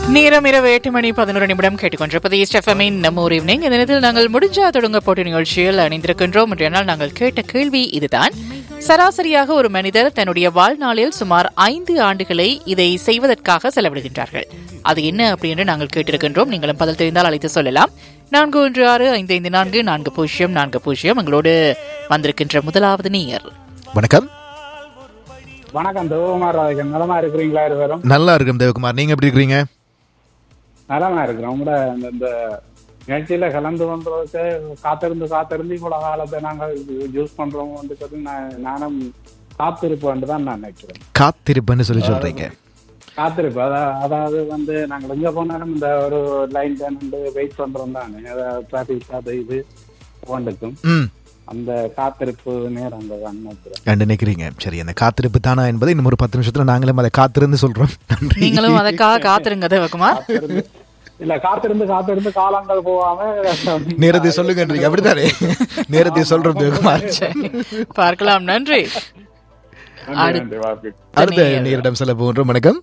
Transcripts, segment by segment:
நேரம் இரவு எட்டு மணி பதினோரு நிமிடம் கேட்டுக்கொண்டிருப்பது ஈஸ்ட் எஃப்எம்மின் நம்ம ஒரு ஈவினிங் இந்த நேரத்தில் நாங்கள் முடிஞ்சா தொடங்க போட்டி நிகழ்ச்சியில் அணிந்திருக்கின்றோம் இன்றைய நாள் நாங்கள் கேட்ட கேள்வி இதுதான் சராசரியாக ஒரு மனிதர் தன்னுடைய வாழ்நாளில் சுமார் ஐந்து ஆண்டுகளை இதை செய்வதற்காக செலவிடுகின்றார்கள் அது என்ன அப்படின்னு நாங்கள் கேட்டிருக்கின்றோம் நீங்களும் பதில் தெரிந்தால் அழைத்து சொல்லலாம் நான்கு ஒன்று ஆறு ஐந்து ஐந்து நான்கு நான்கு பூஜ்ஜியம் நான்கு பூஜ்ஜியம் எங்களோடு வந்திருக்கின்ற முதலாவது நீர் வணக்கம் வணக்கம் தேவகுமார் ராஜன் நலமா இருக்கிறீங்களா இருவரும் நல்லா இருக்கும் தேவகுமார் நீங்க எப்படி இருக்கிறீங்க நலமா இருக்கிறோம் உங்களோட இந்த- இந்த நிகழ்ச்சியில கலந்து வந்ததுக்கு காத்திருந்து காத்திருந்து இவ்வளவு காலத்தை நாங்கள் யூஸ் பண்றோம் சொல்லி நான் நானும் காத்திருப்பேன் தான் நான் நினைக்கிறேன் காத்திருப்புன்னு சொல்லி சொல்றீங்க காத்திருப்பு அதா- அதாவது வந்து நாங்கள் எங்க போனாலும் இந்த ஒரு லைன் நின்று வெயிட் பண்றோம் தானே டிராபிக் அது இது ஒவ்வொன்றுக்கும் ம் அந்த காத்திருப்பு நேரம் தான் நினைக்கிறேன் ரெண்டு நினைக்கிறீங்க சரி அந்த காத்திருப்பு தானா என்பதை இன்னும் ஒரு பத்து நிமிஷத்துல நாங்களும் அதை காத்திருந்து சொல்றோம் நன்றி நீங்களும் அதற்காக காத்திருங்க தேவகுமார் காத்திருந்து இல்ல காத்திருந்து காத்திருந்து காலங்கள் போகாம நேரத்தை சொல்லுங்கன்றீங்க அப்படித்தானே நேரத்தை சொல்றோம் தேவகுமார் சரி, பார்க்கலாம் நன்றி நன்றி, நன்றி, வாழ்க்கை. அடுத்த நேரிடம் செல்ல போகின்றோம் வணக்கம்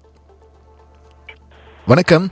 வணக்கம்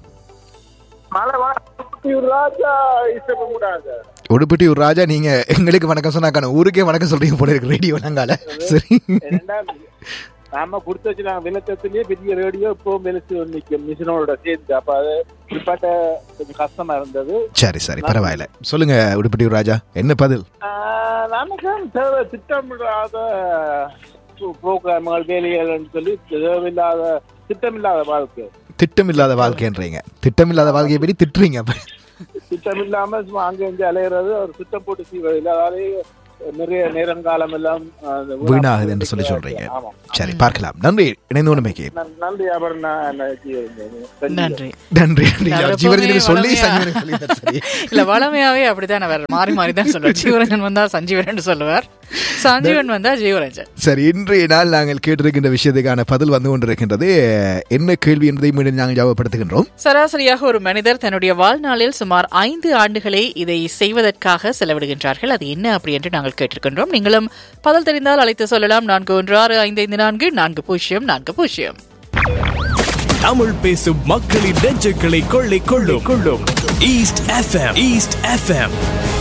உடுப்பிட்டி ஒரு ராஜா நீங்க எங்களுக்கு வணக்கம் சொன்னாக்கான ஊருக்கே வணக்கம் சொல்றீங்க போல இருக்கு ரேடியோ நாங்கால சரி என்னடா, நாம கொடுத்து வச்சு நாங்க விளக்கத்திலேயே பெரிய ரேடியோ இப்பவும் வெளிச்சு நிக்கும் மிஷினோட சேர்ந்து அப்ப அது இப்பட்ட கொஞ்சம் கஷ்டமா இருந்தது சரி சரி பரவாயில்ல சொல்லுங்க உடுப்பிட்டி ஒரு ராஜா என்ன பதில் ஆஹ், நமக்கு தேவை திட்டமிடாத புரோகிராம்கள் வேலைகள்னு சொல்லி தேவையில்லாத திட்டமில்லாத வாழ்க்கை திட்டமில்லாத வாழ்க்கைன்றீங்க திட்டமில்லாத வாழ்க்கையை பற்றி திட்டுறீங்க அப்ப திட்டமில்லாம சும்மா அங்க இங்க அலையிறது ஒரு திட்டம் போட்டு செய்வது இல்லை அதாலே நிறைய நேரங்காலம் எல்லாம் ஆஹ், வீணாகுது என்று சொல்லி சொல்றீங்க ஆமா சரி பார்க்கலாம் நன்றி இணைந்து உண்மைக்கு நன்- நன்றி அப்புறம் நான் நன்றி நன்றி நன்றி நன்றி நான் ஜீவரஞ்சனுக்கு எப்பவுமே சொல்லி வளமையா- சஞ்சீவனுக்கு சொல்லிட்டார், சரி இல்ல வளமையாவே அப்படிதான் அவர் மாறி மாறி தான் சொல்லுவார் ஜீவரஞ்சன் வந்தா சஞ்சீவன் சொல்லுவார் சஞ்சீவன் வந்தா ஜீவரஞ்சன் சரி இன்றைய நாள் நாங்கள் கேட்டிருக்கின்ற விஷயத்துக்கான பதில் வந்து கொண்டிருக்கின்றது என்ன கேள்வி என்பதை மீண்டும் நாங்கள் ஞாபகப்படுத்துகின்றோம் சராசரியாக ஒரு மனிதர் தன்னுடைய வாழ்நாளில் சுமார் ஐந்து ஆண்டுகளை இதை செய்வதற்காக செலவிடுகின்றார்கள் அது என்ன அப்படி என்று நாங்கள் கேட்டிருக்கின்றோம் நீங்களும் பதில் தெரிந்தால் அழைத்து சொல்லலாம் நான்கு ஒன்று ஆறு ஐந்து ஐந்து நான்கு நான்கு பூஜ்ஜியம் நான்கு பூஜ்ஜியம் தமிழ் பேசும் மக்களின் நெஞ்சுகளை கொள்ளை கொள்ளும் கொள்ளும் ஈஸ்ட் எஃப்எம் ஈஸ்ட் எஃப்எம்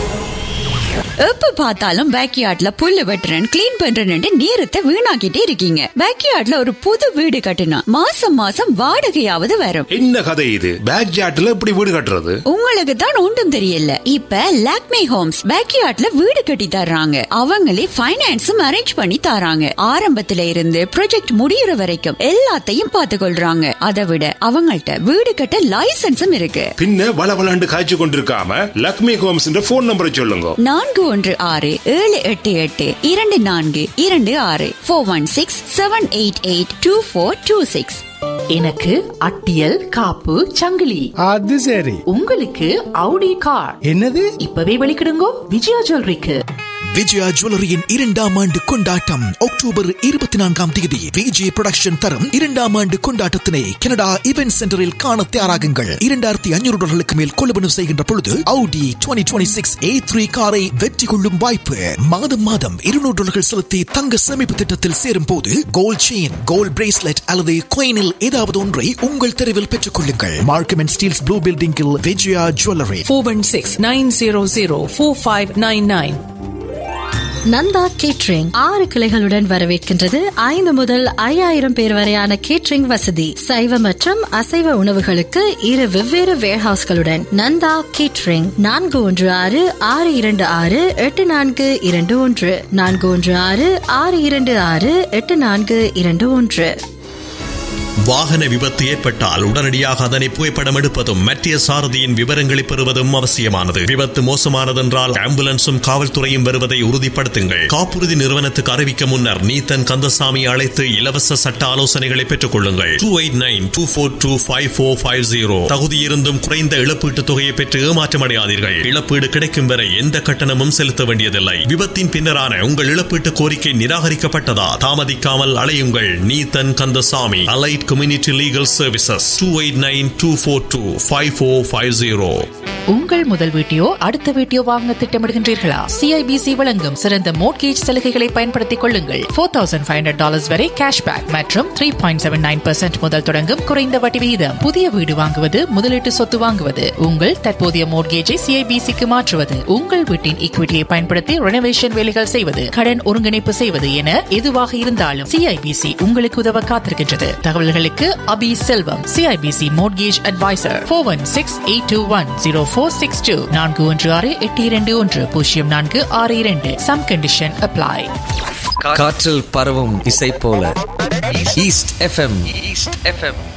எப்ப பார்த்தாலும் பேக்யார்ட்ல புல்லு வெட்டுறேன் கிளீன் பண்றேன்னு நேரத்தை வீணாக்கிட்டே இருக்கீங்க பேக்யார்ட்ல ஒரு புது வீடு கட்டினா மாசம் மாசம் வாடகையாவது வரும் என்ன கதை இது பேக் ஜாட்ல இப்படி வீடு கட்டுறது உங்களுக்கு தான் ஒன்றும் தெரியல இப்ப லாக்மே ஹோம்ஸ் பேக்யார்ட்ல வீடு கட்டி தர்றாங்க அவங்களே ஃபைனான்ஸும் அரேஞ்ச் பண்ணி தராங்க ஆரம்பத்துல இருந்து ப்ராஜெக்ட் முடியற வரைக்கும் எல்லாத்தையும் பார்த்து கொள்றாங்க அதை விட அவங்கள்ட்ட வீடு கட்ட லைசன்ஸும் இருக்கு பின்ன வள வளண்டு காய்ச்சி கொண்டிருக்காம லக்ஷ்மி ஹோம்ஸ் போன் நம்பரை சொல்லுங்க நான்கு ஒன்று ஆறு ஏழு எட்டு எட்டு இரண்டு நான்கு இரண்டு ஆறு four one six seven eight eight two four two six எனக்கு அட்டியல் காப்பு சங்கிலி அது சரி உங்களுக்கு அவுடி கார் என்னது இப்பவே வெளிக்கிடுங்கோ விஜயா ஜுவல்லரிக்கு விஜயா ஜுவல்லரியின் இரண்டாம் ஆண்டு கொண்டாட்டம் அக்டோபர் இருபத்தி நான்காம் தேதி விஜே புரொடக்ஷன் தரும் இரண்டாம் ஆண்டு கொண்டாட்டத்தினை கனடா இவென்ட் சென்டரில் காண தயாராகுங்கள் இரண்டாயிரத்தி ஐநூறு டாலர்களுக்கு மேல் கொள்வனவு செய்கின்ற பொழுது Audi twenty twenty six A three காரை வெற்றி கொள்ளும் வாய்ப்பு மாதம் மாதம் இருநூறு டாலர்கள் செலுத்தி தங்க சேமிப்பு திட்டத்தில் சேரும் போது கோல்ட் செயின் கோல்ட் பிரேஸ்லெட் அல்லது கோயினில் ஏதாவது ஒன்றை உங்கள் தெருவில் பெற்றுக் கொள்ளுங்கள் மார்க்கம் அண்ட் ஸ்டீல்ஸ் ப்ளூ பில்டிங்கில் Vijaya jewellery four one six nine zero zero four five nine nine. Nanda catering ஆறு கிளைகளுடன் வரவேற்கின்றது ஐந்து முதல் ஐயாயிரம் பேர் வரையான கேட்ரிங் வசதி சைவ மற்றும் அசைவ உணவுகளுக்கு இரு வெவ்வேறு வேர்ஹவுஸ்களுடன் நந்தா கேட்ரிங் நான்கு ஒன்று ஆறு ஆறு இரண்டு ஆறு எட்டு நான்கு இரண்டு ஒன்று நான்கு ஒன்று ஆறு ஆறு இரண்டு ஆறு எட்டு நான்கு இரண்டு ஒன்று வாகன விபத்து ஏற்பட்டால் உடனடியாக அதனை புகைப்படம் எடுப்பதும் மத்திய சாரதியின் விவரங்களை பெறுவதும் அவசியமானது விபத்து மோசமானதென்றால் ஆம்புலன்ஸும் காவல்துறையும் வருவதை உறுதிப்படுத்துங்கள் காப்புறுதி நிறுவனத்துக்கு அறிவிக்க முன்னர் நீத்தன் கந்தசாமி அழைத்து இலவச சட்ட ஆலோசனைகளை பெற்றுக் கொள்ளுங்கள் two eight nine two four two five four five zero தகுதியிருந்தும் குறைந்த இழப்பீட்டுத் தொகையை பெற்று ஏமாற்றமடையாதீர்கள் இழப்பீடு கிடைக்கும் வரை எந்த கட்டணமும் செலுத்த வேண்டியதில்லை விபத்தின் பின்னரான உங்கள் இழப்பீட்டு கோரிக்கை நிராகரிக்கப்பட்டதா தாமதிக்காமல் அலையுங்கள் Neethan Kandasamy allied community legal services two eight nine two four two five four five zero உங்கள் முதல் வீட்டையோ அடுத்த வீட்டையோ வாங்க திட்டமிடுகின்றீர்களா சிஐபிசி வழங்கும் சிறந்த மோட்கேஜ் சலுகைகளை பயன்படுத்திக் கொள்ளுங்கள் four thousand five hundred dollars வரை கேஷ்பேக் மற்றும் த்ரீ பாயிண்ட் செவன் நைன் முதல் தொடங்கும் குறைந்த வட்டி விகிதம் புதிய வீடு வாங்குவது முதலீட்டு சொத்து வாங்குவது உங்கள் தற்போதைய மோட்கேஜை சிஐபிசிக்கு மாற்றுவது உங்கள் வீட்டின் ஈக்விட்டியை பயன்படுத்தி ரெனோவேஷன் வேலைகள் செய்வது கடன் ஒருங்கிணைப்பு செய்வது என எதுவாக இருந்தாலும் சிஐபிசி உங்களுக்கு உதவ காத்திருக்கின்றது தகவல்களுக்கு Abi Selvam CIBC mortgage advisor four one six eight two one zero four six two நான்கு ஒன்று ஆறு எட்டு இரண்டு ஒன்று பூஜ்ஜியம் நான்கு ஆறு இரண்டு சம் கண்டிஷன் அப்ளை காற்றில் பரவும் இசை போல ஈஸ்ட் எஃப்எம் ஈஸ்ட் எஃப்எம்